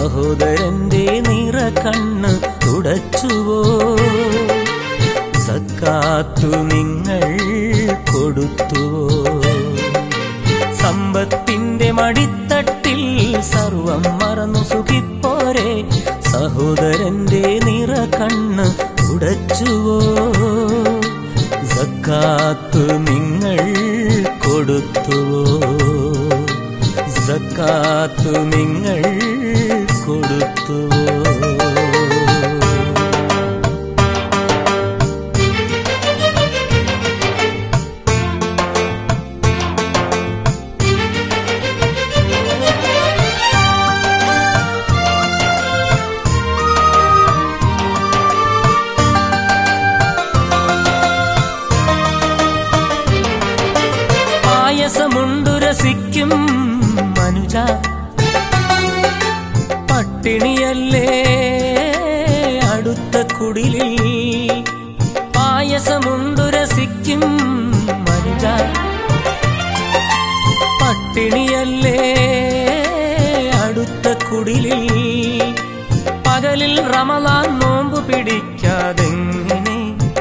സഹോദരന്റെ നിറ കണ്ണ് തുടച്ചുവോ സക്കാത്തു നിങ്ങൾ കൊടുത്തുവോ സമ്പത്തിന്റെ മടിത്തട്ടിൽ സർവം മറന്നു സുഖിപ്പോരെ സഹോദരന്റെ നിറ കണ്ണ് തുടച്ചുവോ സക്കാത്തു നിങ്ങൾ കൊടുത്തുവോ സക്കാത്തു നിങ്ങൾ കൊടുത്തുവോ പായസമുണ്ടു രസിക്കും മനുജ പട്ടിണിയല്ലേ അടുത്ത കുടിലിൽ പായസമുണ്ടു രസിക്കും മനുജ പട്ടിണിയല്ലേ അടുത്ത കുടിലിൽ പകലിൽ റമലാൻ നോമ്പ് പിടിക്കാതെങ്ങനെ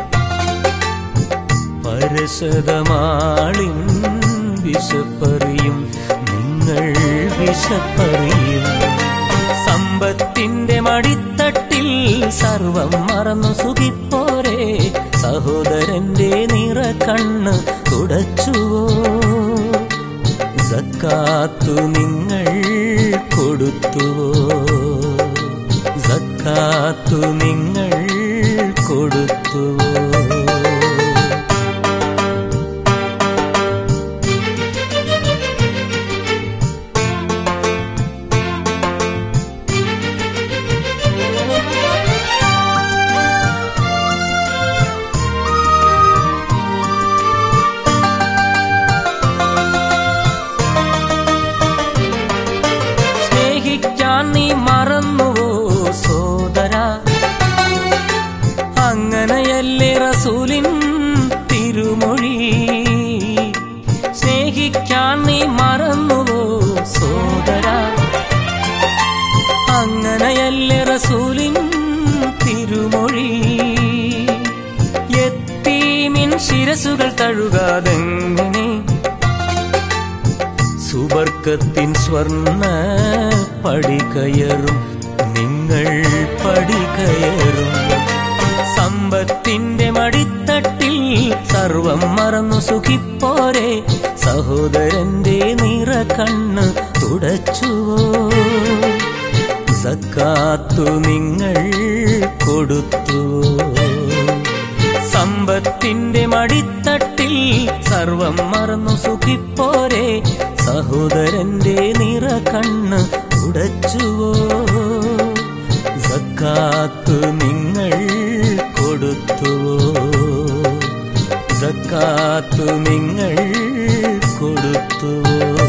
പരശതമാളിൻ വിശപ്പറിയും നിങ്ങൾ വിശപ്പറിയും സമ്പത്തിന്റെ മടിത്തട്ടിൽ സർവം മറന്നു സുഖിപ്പോരെ സഹോദരന്റെ നിറ കണ്ണ് തുടച്ചുവോ സക്കാത്തു നിങ്ങൾ കൊടുത്തുവോ സക്കാത്തു നിങ്ങൾ കൊടുത്തുവോ സ്നേഹിക്കാൻ നീ മറന്നുവോ സോദര അങ്ങനെയല്ലേ റസൂലിൻ തിരുമൊഴി സ്നേഹിക്കാൻ നീ മറന്നുവോ സോദര അങ്ങനെയല്ലേ റസൂലിൻ തിരുമൊഴി എത്തീമിൻ ശിരസുകൾ തഴുകാതെങ്ങനെ സുബർക്കത്തിൻ സ്വർണ്ണ പടികയറും നിങ്ങൾ പടികയറും സമ്പത്തിന്റെ മടിത്തട്ടിൽ സർവം മറന്നു സുഖിപ്പോരെ സഹോദരന്റെ നിറ കണ്ണ് തുടച്ചുവോ സക്കാത്തു നിങ്ങൾ കൊടുത്തുവോ സമ്പത്തിന്റെ മടിത്തട്ടിൽ സർവം മറന്നു സുഖിപ്പോരെ സഹോദരന്റെ നിറ കണ്ണ് ഉടച്ചുവോ സക്കാത്തു നിങ്ങൾ കൊടുത്തുവോ സക്കാത്തു നിങ്ങൾ കൊടുത്തുവോ